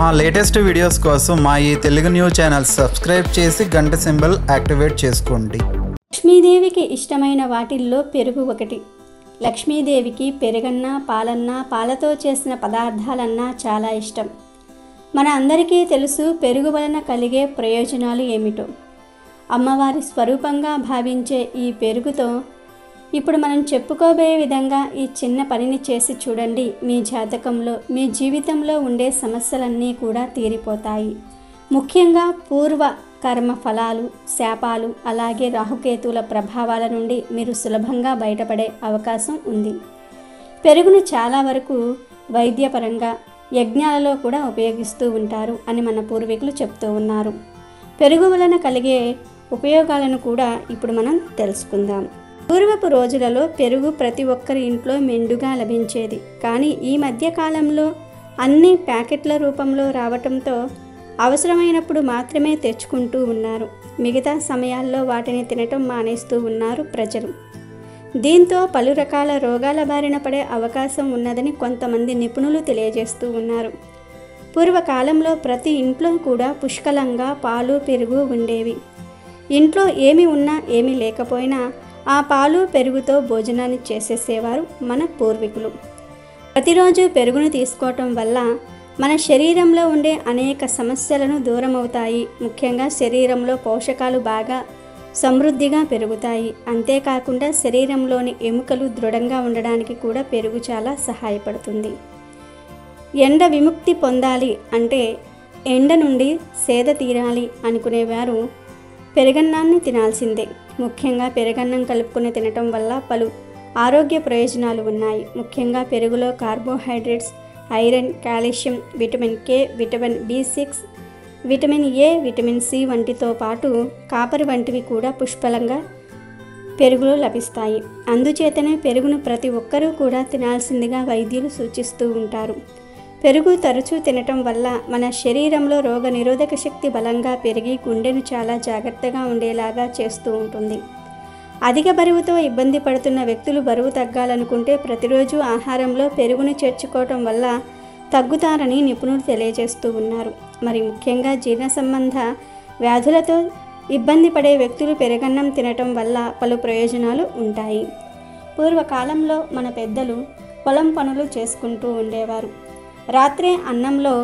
మా latest videos కోసం మా ఈ తెలుగు న్యూస్ ఛానల్ సబ్స్క్రైబ్ చేసి గంట సింబల్ యాక్టివేట్ చేసుకోండి లక్ష్మీదేవికి ఇష్టమైన వాటిల్లో పెరుగు ఒకటి లక్ష్మీదేవికి పెరుగన్నా పాలన్నా పాలతో చేసిన పదార్థాలన్నా చాలా ఇష్టం మన అందరికీ తెలుసు పెరుగు వలన కలిగే ప్రయోజనాలు ఏమిటో అమ్మవారి స్వరూపంగా భావించే ఈ పెరుగుతో ఇప్పుడు మనం చెప్పుకోబోయే విధంగా ఈ చిన్న పనిని చేసి చూడండి మీ జాతకంలో మీ జీవితంలో ఉండే సమస్యలన్నీ కూడా తీరిపోతాయి ముఖ్యంగా పూర్వ కర్మ ఫలాలు శాపాలు అలాగే రాహుకేతువుల ప్రభావాల నుండి మీరు సులభంగా బయటపడే అవకాశం ఉంది పెరుగును చాలా వరకు వైద్యపరంగా యజ్ఞాలలో కూడా ఉపయోగిస్తూ ఉంటారు అని మన పూర్వీకులు చెప్తూ ఉన్నారు పెరుగు వలన కలిగే ఉపయోగాలను కూడా ఇప్పుడు మనం తెలుసుకుందాం పూర్వపు రోజులలో పెరుగు ప్రతి ఒక్కరి ఇంట్లో మెండుగా లభించేది కానీ ఈ మధ్య కాలంలో అన్ని ప్యాకెట్ల రూపంలో రావటంతో అవసరమైనప్పుడు మాత్రమే తెచ్చుకుంటూ ఉన్నారు మిగతా సమయాల్లో వాటిని తినటం మానేస్తూ ఉన్నారు ప్రజలు దీంతో పలు రకాల రోగాల బారిన పడే అవకాశం ఉన్నదని కొంతమంది నిపుణులు తెలియజేస్తూ ఉన్నారు పూర్వకాలంలో ప్రతి ఇంట్లో కూడా పుష్కలంగా పాలు పెరుగు ఉండేవి ఇంట్లో ఏమి ఉన్నా ఏమీ లేకపోయినా ఆ పాలు పెరుగుతో భోజనాన్ని చేసేసేవారు మన పూర్వీకులు ప్రతిరోజు పెరుగును తీసుకోవటం వల్ల మన శరీరంలో ఉండే అనేక సమస్యలను దూరమవుతాయి ముఖ్యంగా శరీరంలో పోషకాలు బాగా సమృద్ధిగా పెరుగుతాయి అంతేకాకుండా శరీరంలోని ఎముకలు దృఢంగా ఉండడానికి కూడా పెరుగు చాలా సహాయపడుతుంది ఎండ విముక్తి పొందాలి అంటే ఎండ నుండి సేద తీరాలి అనుకునేవారు పెరగన్నాన్ని తినాల్సిందే ముఖ్యంగా పెరగన్నం కలుపుకుని తినటం వల్ల పలు ఆరోగ్య ప్రయోజనాలు ఉన్నాయి ముఖ్యంగా పెరుగులో carbohydrates iron calcium vitamin K vitamin B six vitamin A vitamin C వంటితో పాటు కాపర్ వంటివి కూడా పుష్కలంగా పెరుగులో లభిస్తాయి అందుచేతనే పెరుగును ప్రతి ఒక్కరూ కూడా తినాల్సిందిగా వైద్యులు సూచిస్తూ ఉంటారు పెరుగు తరచూ తినటం వల్ల మన శరీరంలో రోగ నిరోధక శక్తి బలంగా పెరిగి గుండెను చాలా జాగ్రత్తగా ఉండేలాగా చేస్తూ ఉంటుంది అధిక బరువుతో ఇబ్బంది పడుతున్న వ్యక్తులు బరువు తగ్గాలనుకుంటే ప్రతిరోజు ఆహారంలో పెరుగును చేర్చుకోవటం వల్ల తగ్గుతారని నిపుణులు తెలియజేస్తూ ఉన్నారు మరి ముఖ్యంగా జీర్ణ సంబంధ వ్యాధులతో ఇబ్బంది పడే వ్యక్తులు పెరగన్నం తినటం వల్ల పలు ప్రయోజనాలు ఉంటాయి పూర్వకాలంలో మన పెద్దలు పొలం పనులు చేసుకుంటూ ఉండేవారు రాత్రే అన్నంలో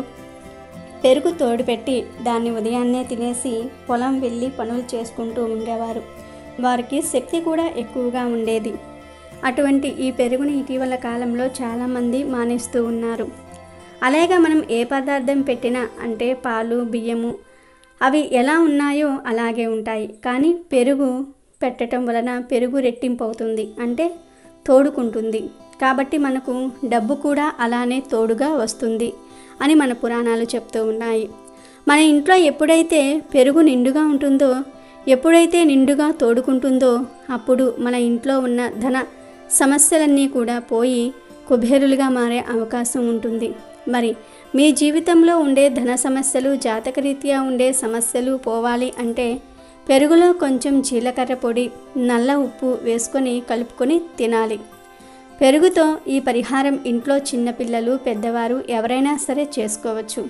పెరుగు తోడుపెట్టి దాన్ని ఉదయాన్నే తినేసి పొలం వెళ్ళి పనులు చేసుకుంటూ ఉండేవారు వారికి శక్తి కూడా ఎక్కువగా ఉండేది అటువంటి ఈ పెరుగుని ఇటీవల కాలంలో చాలామంది మానేస్తూ ఉన్నారు అలాగే మనం ఏ పదార్థం పెట్టినా అంటే పాలు బియ్యము అవి ఎలా ఉన్నాయో అలాగే ఉంటాయి కానీ పెరుగు పెట్టడం వలన పెరుగు రెట్టింపు అవుతుంది అంటే తోడుకుంటుంది కాబట్టి మనకు డబ్బు కూడా అలానే తోడుగా వస్తుంది అని మన పురాణాలు చెప్తూ ఉన్నాయి మన ఇంట్లో ఎప్పుడైతే పెరుగు నిండుగా ఉంటుందో ఎప్పుడైతే నిండుగా తోడుకుంటుందో అప్పుడు మన ఇంట్లో ఉన్న ధన సమస్యలన్నీ కూడా పోయి కుబేరులుగా మారే అవకాశం ఉంటుంది మరి మీ జీవితంలో ఉండే ధన సమస్యలు జాతకరీత్యా ఉండే సమస్యలు పోవాలి అంటే పెరుగులో కొంచెం జీలకర్ర పొడి నల్ల ఉప్పు వేసుకొని కలుపుకొని తినాలి పెరుగుతో ఈ పరిహారం ఇంట్లో చిన్నపిల్లలు పెద్దవారు ఎవరైనా సరే చేసుకోవచ్చు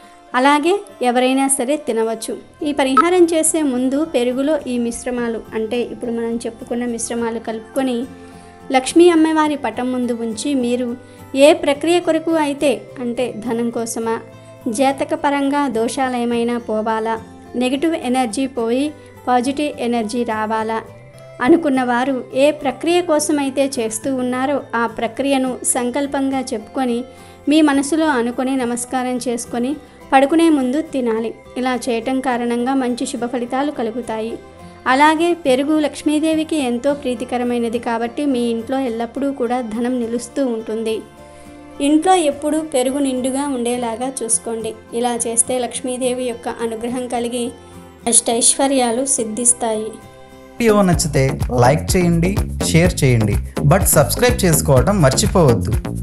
అలాగే ఎవరైనా సరే తినవచ్చు ఈ పరిహారం చేసే ముందు పెరుగులో ఈ మిశ్రమాలు అంటే ఇప్పుడు మనం చెప్పుకున్న మిశ్రమాలు కలుపుకొని లక్ష్మీ అమ్మవారి పటం ముందు ఉంచి మీరు ఏ ప్రక్రియ కొరకు అయితే అంటే ధనం కోసమా జాతక పరంగా దోషాలు ఏమైనా పోవాలా నెగిటివ్ ఎనర్జీ పోయి పాజిటివ్ ఎనర్జీ రావాలా అనుకున్నవారు ఏ ప్రక్రియ కోసమైతే చేస్తూ ఉన్నారో ఆ ప్రక్రియను సంకల్పంగా చెప్పుకొని మీ మనసులో అనుకొని నమస్కారం చేసుకొని పడుకునే ముందు తినాలి ఇలా చేయటం కారణంగా మంచి శుభ ఫలితాలు కలుగుతాయి అలాగే పెరుగు లక్ష్మీదేవికి ఎంతో ప్రీతికరమైనది కాబట్టి మీ ఇంట్లో ఎల్లప్పుడూ కూడా ధనం నిలుస్తూ ఉంటుంది ఇంట్లో ఎప్పుడూ పెరుగు నిండుగా ఉండేలాగా చూసుకోండి ఇలా చేస్తే లక్ష్మీదేవి యొక్క అనుగ్రహం కలిగి అష్టైశ్వర్యాలు సిద్ధిస్తాయి వీడియో నచ్చితే లైక్ చేయండి షేర్ చేయండి బట్ సబ్స్క్రైబ్ చేసుకోవడం మర్చిపోవద్దు